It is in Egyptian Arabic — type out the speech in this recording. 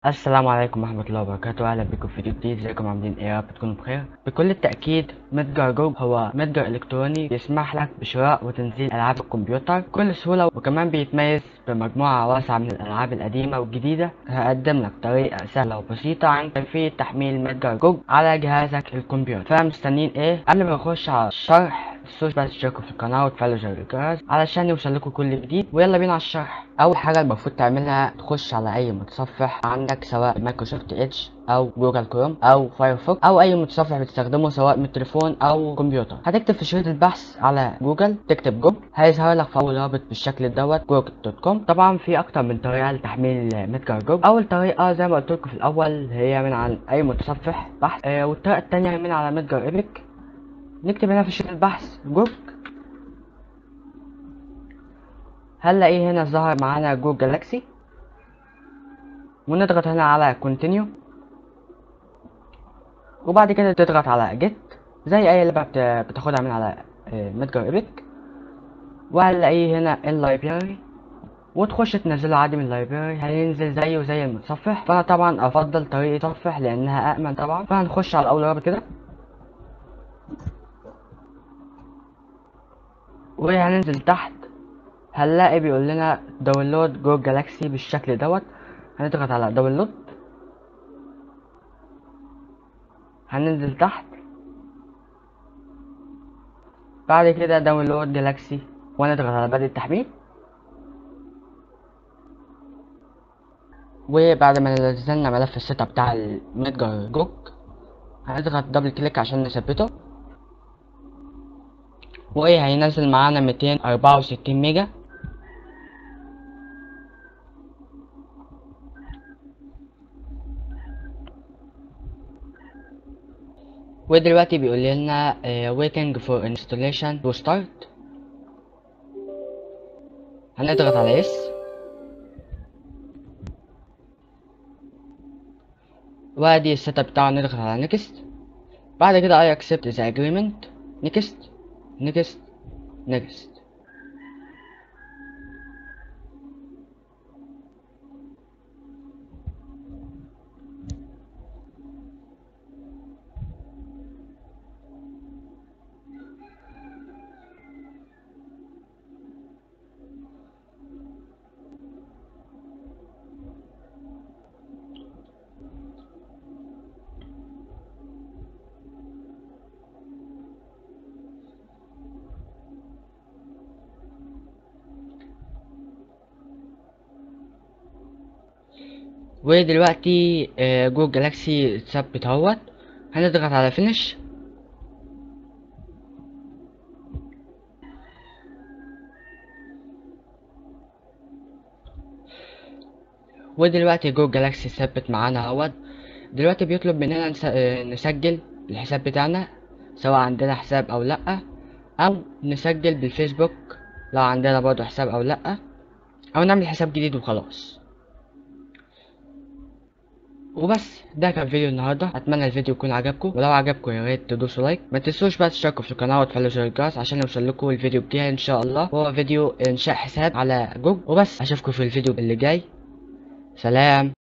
السلام عليكم ورحمة الله وبركاته أهلا بكم في فيديو جديد ازيكم عاملين ايه يا رب تكونوا بخير بكل التأكيد متجر جروب هو متجر إلكتروني بيسمح لك بشراء وتنزيل ألعاب الكمبيوتر بكل سهولة وكمان بيتميز بمجموعة واسعة من الألعاب القديمة والجديدة هقدم لك طريقة سهلة وبسيطة عن كيفية تحميل متجر جروب على جهازك الكمبيوتر فمستنيين ايه قبل ما نخش على الشرح متنسوش بقى تشتركوا في القناة وتفعلوا زر الجرس علشان يوصلكوا كل جديد ويلا بينا على الشرح أول حاجة المفروض تعملها تخش على أي متصفح عندك سواء مايكروسوفت ايدج أو جوجل كروم أو فايرفوكس أو أي متصفح بتستخدمه سواء من التليفون أو كمبيوتر هتكتب في شريط البحث على جوجل تكتب جوجل هيظهر لك في أول رابط بالشكل دوت جوجل دوت كوم طبعا في أكتر من طريقة لتحميل متجر جوجل أول طريقة زي ما قلت لكم في الأول هي من عن أي متصفح بحث آه والطريقة التانية من على متجر ايبك نكتب هنا في شريط البحث جوجل هنلاقيه هنا ظهر معانا جوجل جالاكسي ونضغط هنا على كونتينيو وبعد كده تضغط على جيت زي اي لعبه بتاخدها من على متجر ايبك وهنلاقيه هنا اللايبراري وتخش تنزله عادي من اللايبراري هينزل زيه زي المتصفح فانا طبعا افضل طريقه تصفح لانها امن طبعا فهنخش على اول رابط كده وهننزل تحت هنلاقي بيقول لنا داونلود جو جالاكسي بالشكل دوت هنضغط على داونلود هننزل تحت بعد كده داونلود جالاكسي ونضغط على بدء التحميل وبعد ما نزلنا ملف السيت بتاع المتجر جوج هنضغط دبل كليك عشان نثبته وايه هينزل معانا 264 ميجا ودلوقتي بيقول لنا uh, waiting for installation to start هنضغط على اس وادي السيت اب بتاعه نضغط على next بعد كده I accept the agreement next next next ودلوقتي جوجل جالاكسي اتثبت اهوت هنضغط على فينش ودلوقتي جوجل جالاكسي ثبت معانا اهوت دلوقتي بيطلب مننا نسجل الحساب بتاعنا سواء عندنا حساب او لا او نسجل بالفيسبوك لو عندنا برضه حساب او لا او نعمل حساب جديد وخلاص وبس ده كان فيديو النهارده اتمنى الفيديو يكون عجبكم ولو عجبكم يا ريت تدوسوا لايك ما تنسوش بقى تشتركوا في القناه وتفعلوا زر الجرس عشان يوصل لكم الفيديو الجاي ان شاء الله وهو فيديو انشاء حساب على جوجل وبس اشوفكم في الفيديو اللي جاي سلام